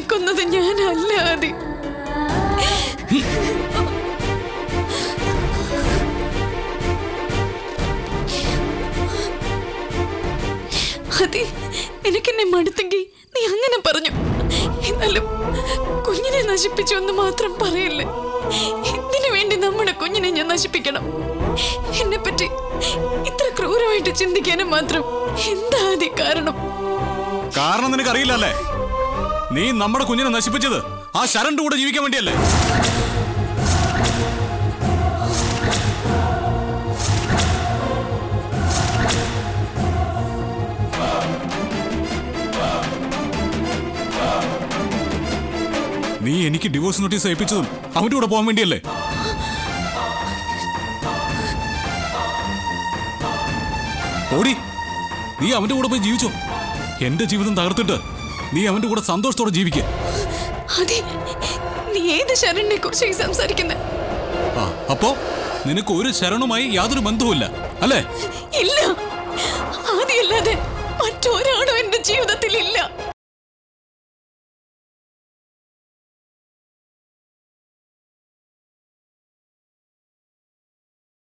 കൊന്നത് ഞാനല്ല ആദി അതി നിനക്കെന്നെ മടുത്തെങ്കിൽ നീ അങ്ങനെ പറഞ്ഞു എന്നാലും കുഞ്ഞിനെ നശിപ്പിച്ചു എന്ന് മാത്രം പറയല്ലേ എന്തിനു വേണ്ടി നമ്മുടെ കുഞ്ഞിനെ ഞാൻ നശിപ്പിക്കണം എന്നെ പറ്റി ഇത്ര ക്രൂരമായിട്ട് ചിന്തിക്കാനും മാത്രം എന്താ ആദി കാരണം കാരണം നിനക്ക് അറിയില്ലല്ലേ നീ നമ്മുടെ കുഞ്ഞിനെ നശിപ്പിച്ചത് ആ ശരണ്ട് കൂടെ ജീവിക്കാൻ വേണ്ടിയല്ലേ നീ എനിക്ക് ഡിവോഴ്സ് നോട്ടീസ് അയപ്പിച്ചതും അവന്റെ കൂടെ പോകാൻ വേണ്ടിയല്ലേ ഓടി നീ അവന്റെ കൂടെ പോയി ജീവിച്ചോ എന്റെ ജീവിതം തകർത്തിട്ട് നീ അവന്റെ കൂടെ സന്തോഷത്തോടെ ജീവിക്കുക അതെ നീ ഏത് ശരണിനെ കുറിച്ച് സംസാരിക്കുന്നത് ആ അപ്പോ നിനക്ക് ഒരു ശരണുമായി യാതൊരു ബന്ധവുമില്ല അല്ലേ ഇല്ല ആദ്യമല്ലാതെ മറ്റൊരാളും എന്റെ ജീവിതത്തിൽ ഇല്ല